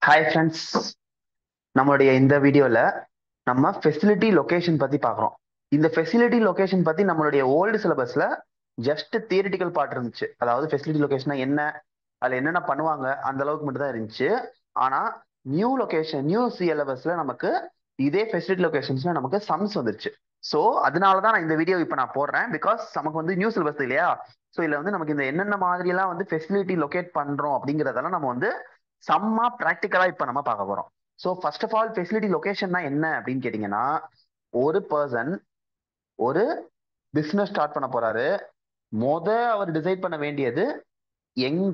hi friends நம்மளுடைய இந்த வீடியோல நம்ம ஃபெசிலிட்டி லொகேஷன் பத்தி பார்க்குறோம் இந்த ஃபெசிலிட்டி லொகேஷன் பத்தி நம்மளுடைய ஓல்டு சிலபஸ்ல ஜஸ்ட் தியரிட்டிக்கல் பார்ட் இருந்துச்சு அதாவது ஃபெசிலிட்டி லொகேஷனா என்ன அதுல என்னென்ன பண்ணுவாங்க அந்த அளவுக்கு மட்டும் தான் இருந்துச்சு ஆனா நியூ லொகேஷன் நியூ சிஎல்எஸ்ல நமக்கு இதே ஃபெசிலிட்டி லொகேஷன்ஸ்ல நமக்கு சம்ஸ் வந்துருச்சு ஸோ அதனால தான் நான் இந்த வீடியோ இப்போ நான் போடுறேன் பிகாஸ் நமக்கு வந்து நியூ சிலபஸ் இல்லையா ஸோ இதுல வந்து நமக்கு இந்த என்னென்ன மாதிரிலாம் வந்து ஃபெசிலிட்டி லொகேட் பண்றோம் அப்படிங்கிறதெல்லாம் நம்ம வந்து சம்மா ப்ராக்டிக்கலா இப்போ நம்ம பார்க்க போறோம் so first of all facility லொகேஷன்னா என்ன அப்படின்னு கேட்டிங்கன்னா ஒரு பர்சன் ஒரு பிஸ்னஸ் ஸ்டார்ட் பண்ண போறாரு மொத அவர் டிசைட் பண்ண வேண்டியது எங்க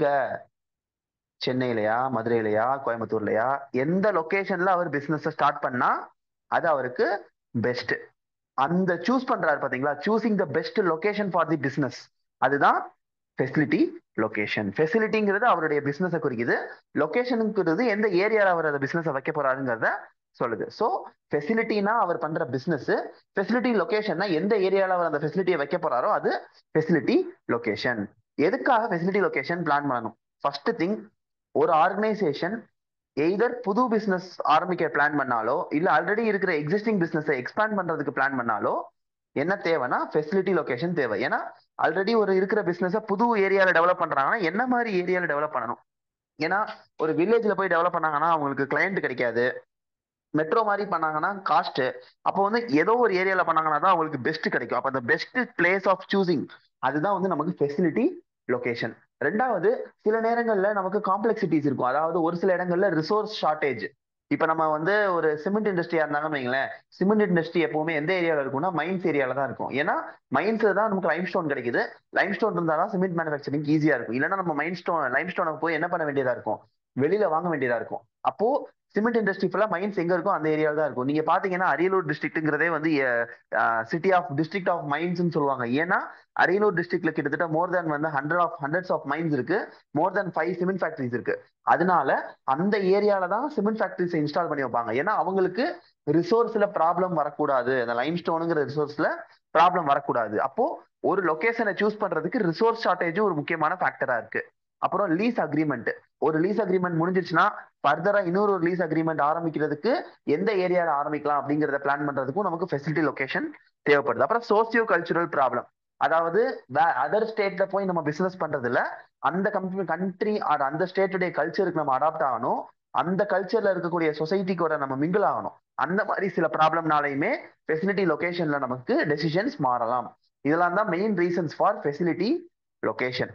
சென்னையிலயா மதுரையிலயா கோயம்புத்தூர்லயா எந்த லொகேஷன்ல அவர் பிசினஸ் ஸ்டார்ட் பண்ணா அது அவருக்கு பெஸ்ட் அந்த சூஸ் பண்றாரு பாத்தீங்களா choosing the best location for the business அதுதான் ஃபெசிலிட்டி லொகேஷன் ஃபெசிலிட்டிங்கிறது அவருடைய பிசினஸை குறிக்குது லொகேஷனுங்கிறது எந்த ஏரியாவில் அவர் அந்த பிசினஸை வைக்க போறாருங்கிறத சொல்லுது ஸோ ஃபெசிலிட்டினா அவர் பண்ற பிசினஸ் ஃபெசிலிட்டி லொகேஷன்னா எந்த ஏரியாவில் அவர் அந்த ஃபெசிலிட்டியை வைக்க போறாரோ அது ஃபெசிலிட்டி லொகேஷன் எதுக்காக ஃபெசிலிட்டி லொகேஷன் பிளான் பண்ணணும் ஃபர்ஸ்ட் திங் ஒரு ஆர்கனைசேஷன் எய்தர் புது பிசினஸ் ஆரம்பிக்க பிளான் பண்ணாலோ இல்ல ஆல்ரெடி இருக்கிற எக்ஸிஸ்டிங் பிசினஸை எக்ஸ்பேண்ட் பண்றதுக்கு பிளான் பண்ணாலோ என்ன தேவைன்னா ஃபெசிலிட்டி லொகேஷன் தேவை ஏன்னா ஆல்ரெடி ஒரு இருக்கிற பிசினஸை புது ஏரியால டெவலப் பண்றாங்கன்னா என்ன மாதிரி ஏரியால டெவலப் பண்ணணும் ஏன்னா ஒரு வில்லேஜ்ல போய் டெவலப் பண்ணாங்கன்னா அவங்களுக்கு கிளைண்ட் கிடைக்காது மெட்ரோ மாதிரி பண்ணாங்கன்னா காஸ்ட் அப்போ வந்து ஏதோ ஒரு ஏரியால பண்ணாங்கன்னா தான் அவங்களுக்கு பெஸ்ட் கிடைக்கும் அப்போ அந்த பெஸ்ட் பிளேஸ் ஆஃப் சூசிங் அதுதான் வந்து நமக்கு ஃபெசிலிட்டி லொகேஷன் ரெண்டாவது சில நேரங்கள்ல நமக்கு காம்ப்ளெக்சிட்டிஸ் இருக்கும் அதாவது ஒரு சில இடங்கள்ல ரிசோர்ஸ் ஷார்டேஜ் இப்ப நம்ம வந்து ஒரு சிமெண்ட் இண்டஸ்ட்ரியா இருந்தாங்கன்னு வைங்களேன் சிமெண்ட் இண்டஸ்ட்ரி எப்பவுமே எந்த ஏரியாவில் இருக்கும்னா மைன்ஸ் ஏரியால தான் இருக்கும் ஏன்னா மைன்ஸ்ல தான் நமக்கு லைம் ஸ்டோன் கிடைக்குது லைம் ஸ்டோன் இருந்தால் தான் சிமெண்ட் மேனுஃபேக்சரிங் ஈஸியா இருக்கும் இல்லைன்னா நம்ம மைன் ஸ்டோன் லைம் ஸ்டோனுக்கு போய் என்ன பண்ண வேண்டியதா இருக்கும் வெளியில வாங்க வேண்டியதா இருக்கும் அப்போ சிமெண்ட் இண்டஸ்ட்ரி ஃபுல்லா மைன்ஸ் எங்க இருக்கும் அந்த ஏரியாவில் தான் இருக்கும் நீங்க பாத்தீங்கன்னா அரியலூர் டிஸ்ட்ரிக்ட்ங்கிறதே வந்து சிட்டி ஆஃப் டிஸ்ட்ரிக்ட் ஆஃப் மைன்ஸ்னு சொல்லுவாங்க ஏன்னா அரியலூர் டிஸ்ட்ரிக்ட்ல கிட்டத்தட்ட மோர் தேன் வந்து hundred of hundreds of mines இருக்கு more than five cement factories இருக்கு அதனால அந்த ஏரியால தான் சிமெண்ட் ஃபேக்டரிஸ் இன்ஸ்டால் பண்ணி வைப்பாங்க ஏன்னா அவங்களுக்கு ரிசோர்ஸ்ல ப்ராப்ளம் வரக்கூடாது அந்த லைம் ஸ்டோனுங்கிற ரிசோர்ஸ்ல ப்ராப்ளம் வரக்கூடாது அப்போ ஒரு லொகேஷனை சூஸ் பண்றதுக்கு ரிசோர்ஸ் ஷார்டேஜும் ஒரு முக்கியமான ஃபேக்டரா இருக்கு அப்புறம் லீஸ் அக்ரிமெண்ட் ஒரு லீஸ் அக்ரிமெண்ட் முடிஞ்சிருச்சுன்னா ஃபர்தரா இன்னொரு ஒரு லீஸ் அக்ரிமெண்ட் ஆரம்பிக்கிறதுக்கு எந்த ஏரியால ஆரம்பிக்கலாம் அப்படிங்கறத பிளான் பண்றதுக்கும் நமக்கு ஃபெசிலிட்டி லொகேஷன் தேவைப்படுது அப்புறம் சோசியோ கல்ச்சுரல் ப்ராப்ளம் அதாவது அதர் ஸ்டேட்ல போய் நம்ம பிசினஸ் பண்றது இல்ல அந்த கம்பெனி கண்ட்ரி ஆர் அந்த ஸ்டேட்டுடைய கல்ச்சருக்கு நம்ம அடாப்ட் ஆகணும் அந்த கல்ச்சர்ல இருக்கக்கூடிய சொசைட்டிக்கோட நம்ம மிங்கிள் ஆகணும் அந்த மாதிரி சில ப்ராப்ளம்னாலையுமே ஃபெசிலிட்டி லொகேஷன்ல நமக்கு டெசிஷன்ஸ் மாறலாம் இதெல்லாம் தான் main reasons for facility location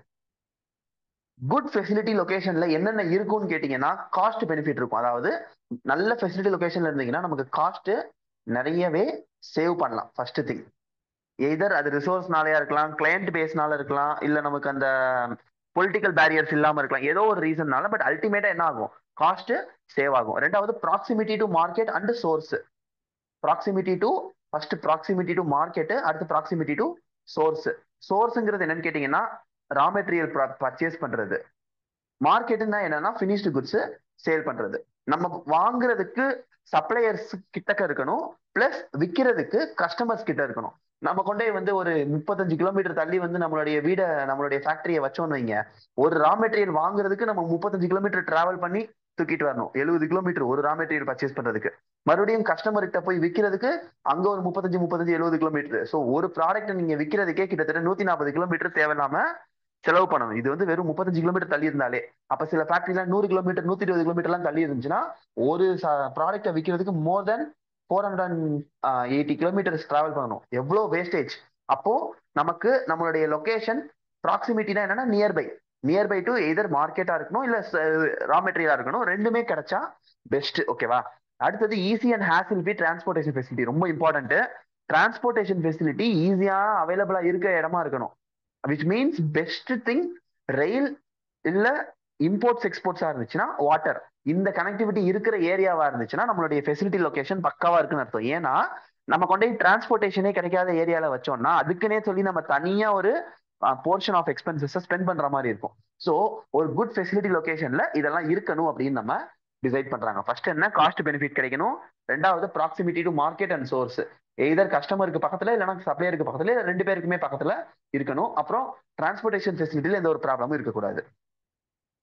good facility லொகேஷன்ல என்னென்ன இருக்கும்னு கேட்டீங்கன்னா காஸ்ட் பெனிஃபிட் இருக்கும் அதாவது நல்ல ஃபெசிலிட்டி லொகேஷன்ல இருந்தீங்கன்னா நமக்கு காஸ்ட் நிறையவே சேவ் பண்ணலாம் ஃபர்ஸ்ட் திங் எய்தர் அது ரிசோர்ஸ்னாலயா இருக்கலாம் கிளையண்ட் பேஸ்னால இருக்கலாம் இல்ல நமக்கு அந்த பொலிட்டிக்கல் பேரியர்ஸ் இல்லாம இருக்கலாம் ஏதோ ஒரு ரீசன்னால பட் அல்டிமேட்டா என்ன ஆகும் காஸ்ட் சேவ் ஆகும் ரெண்டாவது proximity to market and source proximity to first proximity to market அடுத்து ப்ராக்சிமிட்டி டு சோர்ஸ் சோர்ஸ்ங்கிறது என்னன்னு கேட்டீங்கன்னா ரா மெட்டீரியல் பர்ச்சேஸ் பண்றது மார்க்கெட்டுன்னா என்னன்னா ஃபினிஷ்டு குட்ஸ் சேல் பண்றது நம்ம வாங்குறதுக்கு சப்ளையர்ஸ் கிட்டக்க இருக்கணும் பிளஸ் விற்கிறதுக்கு கஸ்டமர்ஸ் கிட்ட இருக்கணும் நம்ம கொண்டே வந்து ஒரு முப்பத்தஞ்சு கிலோமீட்டர் தள்ளி வந்து நம்மளுடைய வீடை நம்மளுடைய ஃபேக்டரியை வச்சோம்னு வைங்க ஒரு ரா மெட்டீரியல் வாங்குறதுக்கு நம்ம முப்பத்தஞ்சு கிலோமீட்டர் டிராவல் பண்ணி தூக்கிட்டு வரணும் எழுபது கிலோமீட்டர் ஒரு ரா மெட்டீரியல் பர்ச்சேஸ் பண்றதுக்கு மறுபடியும் கஸ்டமர் கிட்ட போய் விற்கிறதுக்கு அங்க ஒரு முப்பத்தஞ்சு முப்பத்தஞ்சு எழுபது கிலோமீட்டர் ஸோ ஒரு ப்ராடக்ட் நீங்க விற்கிறதுக்கே கிட்டத்தட்ட நூத்தி நாற்பது கிலோமீட்டர் தேவையில்லாம செலவு பண்ணணும் இது வந்து வெறும் முப்பத்தஞ்சு கிலோமீட்டர் தள்ளி இருந்தாலே அப்ப சில ஃபேக்டரிலாம் நூறு கிலோமீட்டர் நூத்தி இருபது கிலோமீட்டர்லாம் தள்ளி இருந்துச்சுன்னா ஒரு ப்ராடக்ட்டை விற்கிறதுக்கு more than four hundred and eighty kilometres travel பண்ணணும் எவ்வளோ வேஸ்டேஜ் அப்போ நமக்கு நம்மளுடைய லொகேஷன் ப்ராக்சிமிட்டினா என்னன்னா நியர்பை நியர்பை டு எதர் மார்க்கெட்டா இருக்கணும் இல்ல ரா மெட்டீரியலா இருக்கணும் ரெண்டுமே கிடைச்சா பெஸ்ட் ஓகேவா அடுத்தது ஈஸி அண்ட் ஹேசில் பி டிரான்ஸ்போர்டேஷன் ஃபெசிலிட்டி ரொம்ப இம்பார்ட்டன்ட் டிரான்ஸ்போர்டேஷன் ஃபெசிலிட்டி ஈஸியா அவைலபிளா இருக்க இடமா இருக்கணும் which means best thing rail இல்ல இம்போர்ட்ஸ் எக்ஸ்போர்ட்ஸா இருந்துச்சுன்னா வாட்டர் இந்த கனெக்டிவிட்டி இருக்கிற ஏரியாவா இருந்துச்சுன்னா நம்மளுடைய ஃபெசிலிட்டி லொகேஷன் பக்காவா இருக்குன்னு அர்த்தம் ஏன்னா நம்ம கொண்டே டிரான்ஸ்போர்டேஷனே கிடைக்காத ஏரியால வச்சோம்னா அதுக்குன்னே சொல்லி நம்ம தனியா ஒரு போர்ஷன் ஆஃப் எக்ஸ்பென்சஸ் ஸ்பெண்ட் பண்ற மாதிரி இருக்கும் ஸோ ஒரு குட் ஃபெசிலிட்டி லொகேஷன்ல இதெல்லாம் இருக்கணும் அப்படின்னு நம்ம டிசைட் பண்றாங்க ஃபர்ஸ்ட் என்ன காஸ்ட் பெனிஃபிட் கிடைக்கணும் ரெண்டாவது proximity to market and source either கஸ்டமருக்கு பக்கத்துல இல்லைன்னா சப்ளையருக்கு பக்கத்துல ரெண்டு பேருக்குமே பக்கத்துல இருக்கணும் அப்புறம் டிரான்ஸ்போர்டேஷன் ஃபெசிலிட்டியில எந்த ஒரு ப்ராப்ளமும் இருக்கக்கூடாது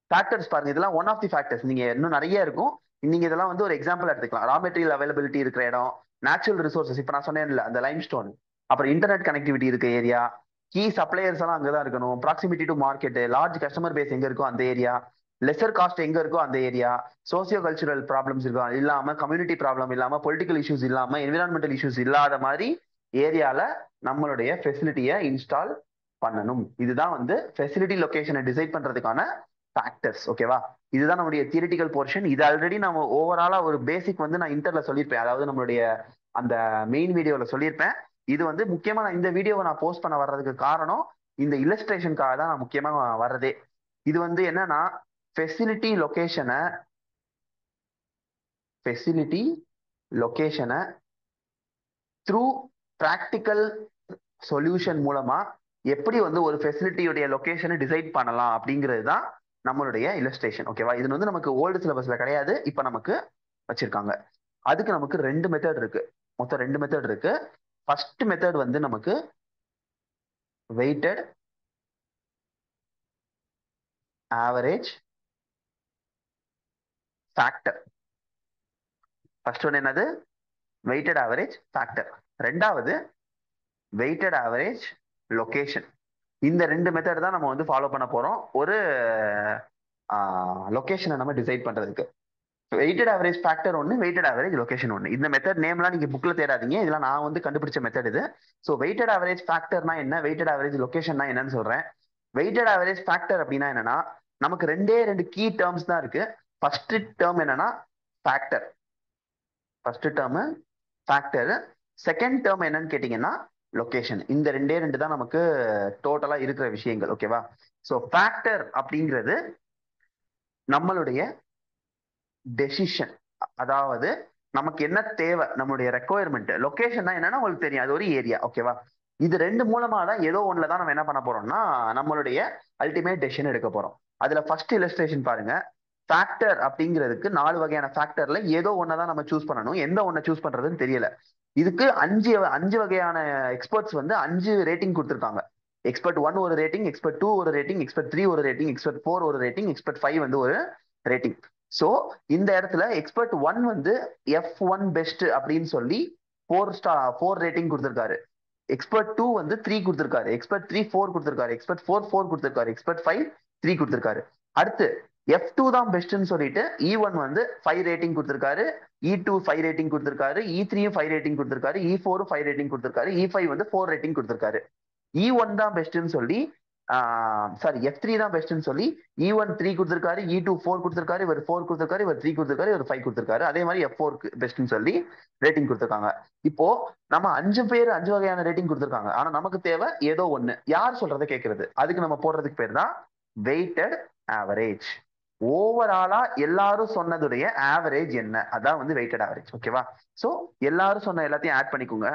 ஃபேக்டர்ஸ் பாருங்க இதெல்லாம் ஒன் ஆஃப் தி ஃபேக்டர்ஸ் நீங்க இன்னும் நிறைய இருக்கும் நீங்க இதெல்லாம் வந்து ஒரு எக்ஸாம்பிள் எடுத்துக்கலாம் ரா மெட்டீரியல் அவைலபிலிட்டி இருக்கிற இடம் நேச்சுரல் ரிசோர்சஸ் இப்போ நான் சொன்னேன்ல அந்த லைம் ஸ்டோன் அப்புறம் இன்டர்நெட் கனெக்டிவிட்டி இருக்க ஏரியா கீ சப்ளையர்ஸ் எல்லாம் அங்கதான் இருக்கணும் proximity to market large customer base எங்க இருக்கோ அந்த ஏரியா லெசர் காஸ்ட் எங்க இருக்கோ அந்த ஏரியா சோசியோ கல்ச்சுரல் ப்ராப்ளம்ஸ் இருக்கும் இல்லாம கம்யூனிட்டி ப்ராப்ளம் இல்லாம பொலிட்டிக்கல் இஷ்யூஸ் இல்லாம என்விரான்மெண்டல் இஷ்யூஸ் இல்லாத மாதிரி ஏரியால நம்மளுடைய ஃபெசிலிட்டியை இன்ஸ்டால் பண்ணணும் இதுதான் வந்து ஃபெசிலிட்டி லொகேஷனை டிசைட் பண்றதுக்கான ஃபேக்டர்ஸ் ஓகேவா இதுதான் நம்மளுடைய தியரிட்டிக்கல் போர்ஷன் இது ஆல்ரெடி நம்ம ஓவராலா ஒரு பேசிக் வந்து நான் இன்டர்ல சொல்லியிருப்பேன் அதாவது நம்மளுடைய அந்த மெயின் வீடியோல சொல்லியிருப்பேன் இது வந்து முக்கியமா நான் இந்த வீடியோவை நான் போஸ்ட் பண்ண வர்றதுக்கு காரணம் இந்த இல்லஸ்ட்ரேஷனுக்காக தான் நான் முக்கியமா வர்றதே இது வந்து என்னன்னா ஃபெசிலிட்டி லொகேஷனை ஃபெசிலிட்டி லொகேஷனை த்ரூ ப்ராக்டிக்கல் சொல்யூஷன் மூலமா எப்படி வந்து ஒரு ஃபெசிலிட்டியுடைய லொகேஷனை டிசைட் பண்ணலாம் அப்படிங்கிறது தான் நம்மளுடைய இல்லஸ்ட்ரேஷன் ஓகேவா இது வந்து நமக்கு ஓல்டு சிலபஸ்ல கிடையாது இப்போ நமக்கு வச்சிருக்காங்க அதுக்கு நமக்கு ரெண்டு மெத்தட் இருக்கு மொத்தம் ரெண்டு மெத்தட் இருக்கு ஃபர்ஸ்ட் மெத்தட் வந்து நமக்கு weighted average factor first one என்னது வெயிட்டட் ஆவரேஜ் ஃபேக்டர் ரெண்டாவது வெயிட்டட் ஆவரேஜ் லொகேஷன் இந்த ரெண்டு மெத்தட் தான் நம்ம வந்து ஃபாலோ பண்ண போறோம் ஒரு லொகேஷனை நம்ம டிசைட் பண்றதுக்கு வெயிட்டட் ஆவரேஜ் ஃபேக்டர் ஒன்று வெயிட்டட் ஆவரேஜ் லொகேஷன் ஒன்று இந்த மெத்தட் நேம்லாம் நீங்க புக்ல தேடாதீங்க இதெல்லாம் நான் வந்து கண்டுபிடிச்ச மெத்தட் இது ஸோ வெயிட்டட் ஆவரேஜ் ஃபேக்டர்னா என்ன வெயிட்டட் ஆவரேஜ் லொகேஷன்னா என்னன்னு சொல்றேன் வெயிட்டட் ஆவரேஜ் ஃபேக்டர் அப்படின்னா என்னன்னா நமக்கு ரெண்டே ரெண்டு கீ டேர்ம்ஸ் தான் இருக்கு ஃபர்ஸ்ட் டேர்ம் என்னன்னா factor first term factor second term என்னன்னு கேட்டீங்கன்னா லொகேஷன் இந்த ரெண்டே ரெண்டு தான் நமக்கு டோட்டலா இருக்கிற விஷயங்கள் ஓகேவா ஸோ ஃபேக்டர் அப்படிங்கிறது நம்மளுடைய டெசிஷன் அதாவது நமக்கு என்ன தேவை நம்மளுடைய ரெக்குவயர்மெண்ட் லொகேஷன் என்னன்னா உங்களுக்கு தெரியும் அது ஒரு ஏரியா ஓகேவா இது ரெண்டு மூலமா தான் ஏதோ ஒண்ணுல தான் நம்ம என்ன பண்ண போறோம்னா நம்மளுடைய அல்டிமேட் டெசிஷன் எடுக்க போறோம் அதுல ஃபர்ஸ்ட் இல்லஸ்ட்ரேஷன் பாருங்க ஃபேக்டர் அப்படிங்கிறதுக்கு நாலு வகையான ஃபேக்டர்ல ஏதோ ஒன்னதான் நம்ம சூஸ் பண்ணணும் எந்த ஒன்னை சூஸ் பண்றதுன்னு தெரியல இதுக்கு அஞ்சு அஞ்சு வகையான எக்ஸ்பர்ட்ஸ் வந்து அஞ்சு ரேட்டிங் கொடுத்துருக்காங்க எக்ஸ்பர்ட் ஒன் ஒரு ரேட்டிங் எக்ஸ்பர்ட் டூ ஒரு ரேட்டிங் எக்ஸ்பர்ட் த்ரீ ஒரு ரேட்டிங் எக்ஸ்பர்ட் ஃபோர் ஒரு ரேட்டிங் எக்ஸ்பர்ட் ஃபைவ் வந்து ஒரு ரேட்டிங் ஸோ இந்த இடத்துல எக்ஸ்பர்ட் ஒன் வந்து எஃப் ஒன் பெஸ்ட் அப்படின்னு சொல்லி ஃபோர் ஸ்டார் ஃபோர் ரேட்டிங் கொடுத்துருக்காரு எக்ஸ்பர்ட் டூ வந்து த்ரீ கொடுத்துருக்காரு எக்ஸ்பர்ட் த்ரீ ஃபோர் கொடுத்துருக்காரு எக்ஸ்பர்ட் ஃபோர் ஃபோர் கொடுத்துருக்காரு எக்ஸ்பர்ட் ஃபைவ் த்ரீ கொடுத்துருக்காரு அடுத்து எஃப் டூ தான் பெஸ்ட்னு சொல்லிட்டு இ ஒன் வந்து ஃபைவ் ரேட்டிங் கொடுத்துருக்காரு இ டூ ஃபைவ் ரேட்டிங் கொடுத்துருக்காரு இ த்ரீயும் ஃபைவ் ரேட்டிங் கொடுத்துருக்காரு இ ஃபோரும் ஃபைவ் ரேட்டிங் கொடுத்துருக்காரு இ ஃபைவ் வந்து ஃபோர் ரேட்டிங் கொடுத்துருக்காரு இ ஒன் தான் பெஸ்ட்னு சொல்லி சாரி எஃப் த்ரீ தான் பெஸ்ட்னு சொல்லி இ ஒன் த்ரீ கொடுத்துருக்காரு இ டூ ஃபோர் கொடுத்துருக்காரு இவர் ஃபோர் கொடுத்துருக்காரு இவர் த்ரீ கொடுத்துருக்காரு இவர் ஃபைவ் கொடுத்துருக்காரு அதே மாதிரி எஃப் ஃபோர் பெஸ்ட்னு சொல்லி ரேட்டிங் கொடுத்துருக்காங்க இப்போ நம்ம அஞ்சு பேர் அஞ்சு வகையான ரேட்டிங் கொடுத்துருக்காங்க ஆனா நமக்கு தேவை ஏதோ ஒண்ணு யார் சொல்றதை கேட்கறது அதுக்கு நம்ம போடுறதுக்கு பேர் தான் வெயிட்டட் ஆவரேஜ் ஓவராலா எல்லாரும் சொன்னதுடைய ஆவரேஜ் என்ன அதான் வந்து வெயிட்டட் ஆவரேஜ் ஓகேவா சோ எல்லாரும் சொன்ன எல்லாத்தையும் ஆட் பண்ணிக்கோங்க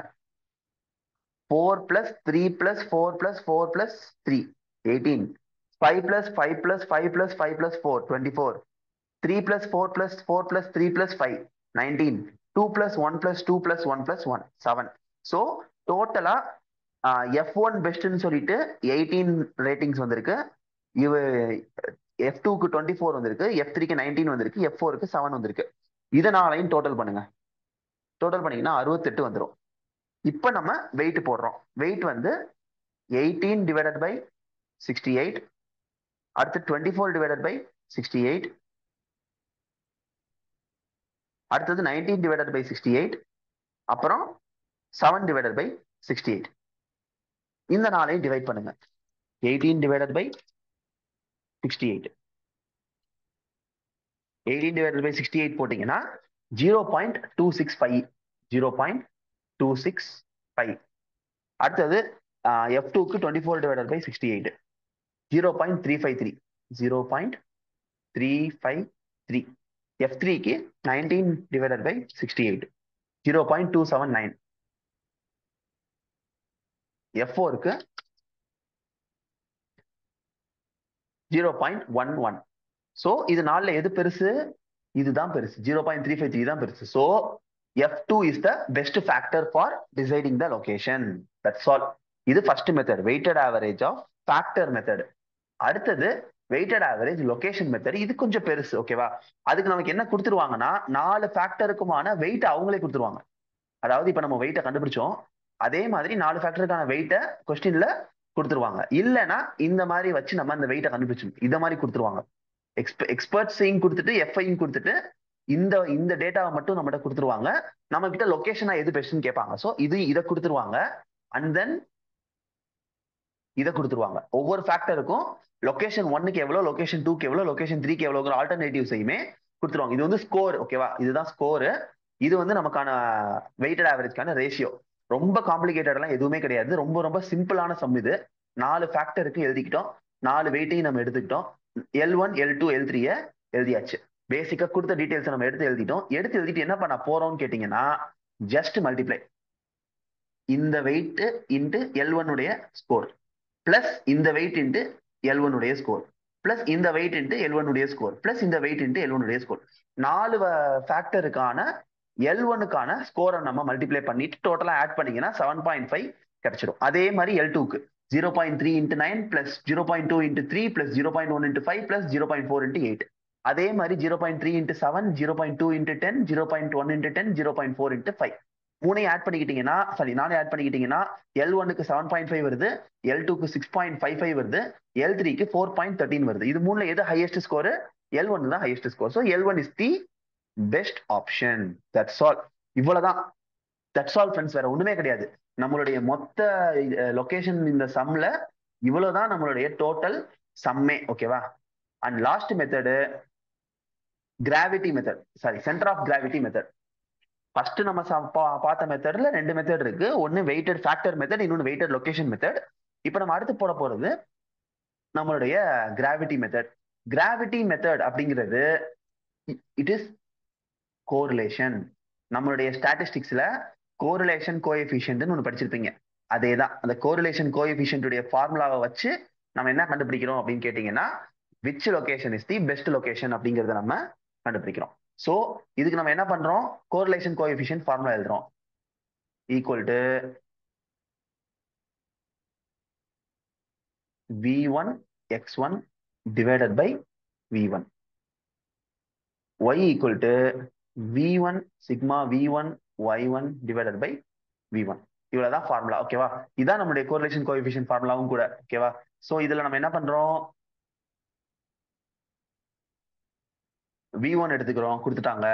four plus three plus four plus four plus three eighteen five plus five plus five plus five plus four twenty four three plus four plus four plus three plus five nineteen two plus one plus two plus one plus one seven so டோட்டலா F one பெஸ்ட்னு சொல்லிட்டு eighteen ratings வந்திருக்கு இவ F டூக்கு twenty four வந்திருக்கு F த்ரீக்கு nineteen வந்திருக்கு F ஃபோருக்கு செவன் வந்திருக்கு இதனாலையும் டோட்டல் பண்ணுங்க டோட்டல் பண்ணீங்கன்னா அறுபத்தெட்டு வந்துடும் இப்போ நம்ம வெயிட் போடுறோம் வெயிட் வந்து eighteen divided by sixty eight அடுத்து twenty four divided by sixty eight அடுத்தது nineteen divided by sixty eight அப்புறம் seven divided by sixty eight இந்த நாளையும் டிவைட் பண்ணுங்க eighteen divided by sixty eight eighteen divided by sixty eight போட்டீங்கன்னா zero point two six five zero point two six five அடுத்தது F டூக்கு twenty four divided by sixty eight zero point three five three zero point three five three F த்ரீக்கு nineteen divided by sixty eight zero point two seven nine F ஃபோருக்கு zero point one one so இது நாலில் எது பெருசு இதுதான் பெருசு zero point three five three தான் பெருசு so F two is the best factor for deciding the location that's all இது first method weighted average of factor method அடுத்தது வெயிட்டட் ஆவரேஜ் லொகேஷன் மெத்தட் இது கொஞ்சம் பெருசு ஓகேவா அதுக்கு நமக்கு என்ன கொடுத்துருவாங்கன்னா நாலு ஃபேக்டருக்குமான வெயிட் அவங்களே கொடுத்துருவாங்க அதாவது இப்ப நம்ம வெயிட்டை கண்டுபிடிச்சோம் அதே மாதிரி நாலு ஃபேக்டருக்கான வெயிட்டை கொஸ்டின்ல கொடுத்துருவாங்க இல்லைன்னா இந்த மாதிரி வச்சு நம்ம அந்த வெயிட்டை கண்டுபிடிச்சோம் இத மாதிரி கொடுத்துருவாங்க எக்ஸ்ப எக்ஸ்பர்ட்ஸையும் கொடுத்துட்டு எஃப்ஐயும் கொடுத்துட்டு இந்த இந்த டேட்டாவை மட்டும் நம்மகிட்ட கொடுத்துருவாங்க நம்ம கிட்ட லொகேஷனா எது பெஸ்ட்னு கேட்பாங்க ஸோ இது இதை கொடுத்துருவாங்க அண்ட் தென் இதை கொடுத்துருவாங்க ஒவ்வொரு ஃபேக்டருக்கும் லொகேஷன் ஒன்னுக்கு எவ்வளவு லொகேஷன் டூக்கு எவ்வளவு லொகேஷன் த்ரீக்கு எவ்வளவு ஆல்டர்னேட்டிவ்ஸையுமே கொடுத்துருவாங்க இது வந்து ஸ்கோர் ஓகேவா இதுதான் ஸ்கோர் இது வந்து நமக்கான வெயிட்டட் ஆவரேஜ்க்கான ரேஷியோ ரொம்ப காம்ப்ளிகேட்டட்லாம் எதுவுமே கிடையாது ரொம்ப ரொம்ப சிம்பிளான சம் இது நாலு ஃபேக்டருக்கு எழுதிக்கிட்டோம் நாலு வெயிட்டையும் நம்ம எடுத்துக்கிட்டோம் L one L two L த்ரீய எழுதியாச்சு பேசிக்கா கொடுத்த டீடைல்ஸ் நம்ம எடுத்து எழுதிட்டோம் எடுத்து எழுதிட்டு என்ன பண்ண போறோம்னு கேட்டீங்கன்னா ஜஸ்ட் மல்டிப்ளை இந்த வெயிட் இன்ட்டு எல் உடைய ஸ்கோர் பிளஸ் இந்த வெயிட் இன்ட்டு எல் உடைய ஸ்கோர் பிளஸ் இந்த வெயிட் இன்ட்டு எல் உடைய ஸ்கோர் பிளஸ் இந்த வெயிட் இன்ட்டு எல் உடைய ஸ்கோர் நாலு ஃபேக்டருக்கான எல் ஒனுக்கான ஸ்கோரை நம்ம மல்டிப்ளை பண்ணிட்டு டோட்டலா ஆட் பண்ணீங்கன்னா செவன் பாயிண்ட் ஃபைவ் கிடைச்சிடும் அதே மாதிரி எல் டூக்கு zero point three into nine plus zero point two into three plus zero point one into five plus zero point four into eight அதே மாதிரி zero point three into seven zero point two into ten zero point one into ten zero point four into five மூணையும் add பண்ணிக்கிட்டீங்கன்னா sorry நானே add பண்ணிக்கிட்டீங்கன்னா L ஒனுக்கு seven point five வருது L டூக்கு six point five five வருது L த்ரீக்கு four point thirteen வருது இது மூணுல எது ஹையஸ்ட் ஸ்கோர் எல் ஒன் தான் highest score so L one is the best option that's all இவ்வளவுதான் தட்ஸ் ஆல் ஃப்ரெண்ட்ஸ் வேற ஒண்ணுமே கிடையாது நம்மளுடைய மொத்த லொகேஷன் இந்த சம்ல இவ்வளவுதான் நம்மளுடைய டோட்டல் சம்மே ஓகேவா and last method gravity method sorry centre of gravity method first நம்ம பார்த்த மெத்தட்ல ரெண்டு மெத்தட் இருக்கு ஒன்னு வெயிட்டட் ஃபேக்டர் மெத்தட் இன்னொன்னு வெயிட்டட் லொகேஷன் மெத்தட் இப்போ நம்ம அடுத்து போட போறது நம்மளுடைய கிராவிட்டி மெத்தட் கிராவிட்டி மெத்தட் அப்படிங்கிறது இட் இஸ் கோரிலேஷன் நம்மளுடைய ஸ்டாட்டிஸ்டிக்ஸ்ல கோரிலேஷன் கோஎஃபிஷியன்ட்னு ஒன்று படிச்சிருப்பீங்க அதே தான் அந்த கோரிலேஷன் கோஎஃபிஷியன்ட்டுடைய ஃபார்முலாவை வச்சு நம்ம என்ன கண்டுபிடிக்கிறோம் அப்படின்னு கேட்டீங்கன்னா which location is the best location அப்படிங்கிறத நம்ம கண்டுபிடிக்கிறோம் ஸோ இதுக்கு நம்ம என்ன பண்றோம் கோரிலேஷன் கோஎஃபிஷியன்ட் ஃபார்முலா எழுதுறோம் equal to V one X one divided by V one Y equal to V one sigma V one Y one divided by V one இவ்வளவுதான் formula ஓகேவா இதான் நம்மளுடைய கோரிலேஷன் கோஎஃபிஷியன்ட் ஃபார்முலாவும் கூட ஓகேவா சோ இதுல நம்ம என்ன பண்றோம் வி ஒன் எடுத்துக்கிறோம் கொடுத்துட்டாங்க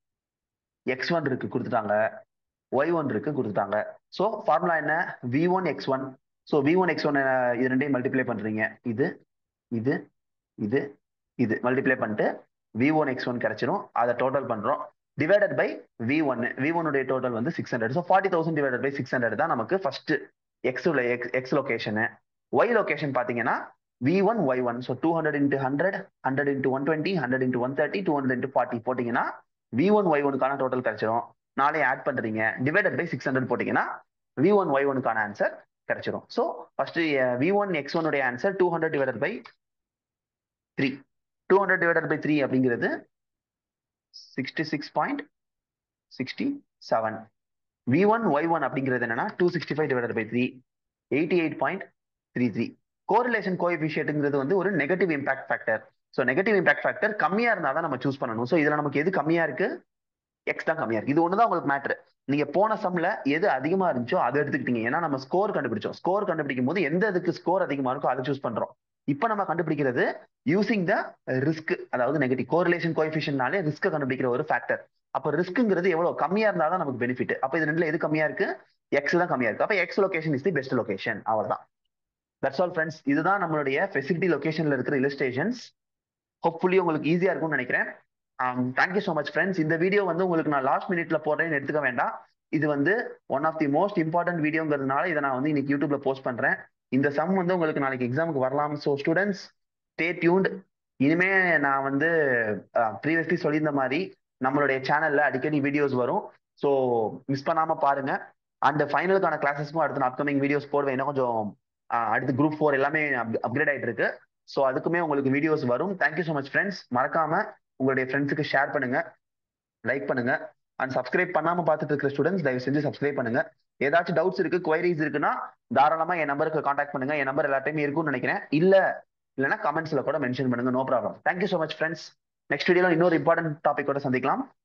எக்ஸ் ஒன் இருக்கு கொடுத்துட்டாங்க ஒய் ஒன் இருக்கு கொடுத்துட்டாங்க ஸோ ஃபார்முலா என்ன V one X one so V one X one இது ரெண்டையும் மல்டிப்ளை பண்றீங்க இது இது இது இது மல்டிப்ளை பண்ணிட்டு வி ஒன் எக்ஸ் ஒன் கிடைச்சிரும் அதை டோட்டல் பண்றோம் divided by V one V ஒன்னுடைய டோட்டல் வந்து six hundred so forty thousand divided by six hundred தான் நமக்கு first X X X location Y location பார்த்தீங்கன்னா V one Y one so two hundred into hundred hundred into one twenty hundred into one thirty two hundred into forty போட்டிங்கன்னா V one Y ஒனுக்கான total கிடைச்சிரும் நாளே add பண்றீங்க divided by six hundred போட்டிங்கன்னா V one Y ஒனுக்கான answer கிடைச்சிரும் so first V one X ஒனுடைய answer two hundred divided by three two hundred divided by three அப்படிங்கிறது sixty six point sixty seven V one Y one அப்படிங்கிறது என்னன்னா two sixty five divided by three eighty eight point three three correlation கோஎஃபிஷியன்ட்ங்கிறது வந்து ஒரு negative impact factor so negative impact factor கம்மியா இருந்தா தான் நம்ம சூஸ் பண்ணணும் ஸோ இதுல நமக்கு எது கம்மியா இருக்கு எக்ஸ் தான் கம்மியா இருக்கு இது ஒண்ணுதான் உங்களுக்கு மேட்ரு நீங்க போன சம்ல எது அதிகமா இருந்துச்சோ அதை எடுத்துக்கிட்டீங்க ஏன்னா நம்ம ஸ்கோர் கண்டுபிடிச்சோம் ஸ்கோர் கண்டுபிடிக்கும் போது எந்த இதுக்கு ஸ்கோர் அதிகமா இருக்கோ அதை சூஸ் பண்றோம் இப்போ நம்ம கண்டுபிடிக்கிறது யூசிங் த ரிஸ்க் அதாவது நெகட்டிவ் கோரிலேஷன் கோஎஃபிஷியன்ட்னாலே ரிஸ்க் கண்டுபிடிக்கிற ஒரு ஃபேக்டர் அப்ப ரிஸ்க்குங்கிறது எவ்வளவு கம்மியா இருந்தா தான் நமக்கு பெனிஃபிட் அப்ப இது ரெண்டுல எது கம்மியா இருக்கு எக்ஸ் தான் கம்மியா இருக்கு அப்ப X location is the best location அவ்வளவுதான் தட்ஸ் ஆல் ஃப்ரெண்ட்ஸ் இதுதான் நம்மளுடைய ஃபெசிலிட்டி லொகேஷன்ல இருக்கிற இல்லஸ்ட்ரேஷன்ஸ் ஹோப்ஃபுல்லி உங்களுக்கு ஈஸியா இருக்கும்னு நினைக்கிறேன் தேங்க்யூ ஸோ மச் ஃப்ரெண்ட்ஸ் இந்த வீடியோ வந்து உங்களுக்கு நான் லாஸ்ட் மினிட்ல போடுறேன்னு எடுத்துக்க வேண்டாம் இது வந்து one of the most important வீடியோங்கிறதுனால இதை நான் வந்து இன்னைக்கு யூடியூப்ல போஸ்ட் பண்றேன் இந்த சம் வந்து உங்களுக்கு நாளைக்கு எக்ஸாமுக்கு வரலாம் ஸோ ஸ்டூடெண்ட்ஸ் ஸ்டே டியூன்ட் இனிமே நான் வந்து ப்ரீவியஸ்லி சொல்லியிருந்த மாதிரி நம்மளுடைய சேனல்ல அடிக்கடி வீடியோஸ் வரும் ஸோ மிஸ் பண்ணாம பாருங்க அண்ட் ஃபைனலுக்கான கிளாஸஸ்க்கும் அடுத்த நான் அப்கமிங் வீடியோஸ் போடுவேன் இன்னும் கொஞ்சம் அடுத்து குரூப் ஃபோர் எல்லாமே அப்கிரேட் ஆயிட்டு இருக்கு ஸோ அதுக்குமே உங்களுக்கு வீடியோஸ் வரும் தேங்க்யூ ஸோ மச் ஃப்ரெண்ட்ஸ் மறக்காம உங்களுடைய ஃப்ரெண்ட்ஸுக்கு ஷேர் பண்ணுங்க லைக் பண்ணுங்க அண்ட் சப்ஸ்கிரைப் பண்ணாம பார்த்துட்டு இருக்கிற ஸ்டூடெண்ட்ஸ் தயவு செஞ்சு சப்ஸ்கிரைப் பண்ணுங்க ஏதாச்சும் டவுட்ஸ் இருக்கு குவைரிஸ் இருக்குன்னா தாராளமா என் நம்பருக்கு காண்டாக்ட் பண்ணுங்க என் நம்பர் எல்லா டைம் இருக்கும்னு நினைக்கிறேன் இல்ல இல்லைன்னா கமெண்ட்ஸ்ல கூட மென்ஷன் பண்ணுங்க no problem thank you so much friends next வீடியோல இன்னொரு இம்பார்ட்டன்ட் டாபிக்கோட சந்திக்கலாம்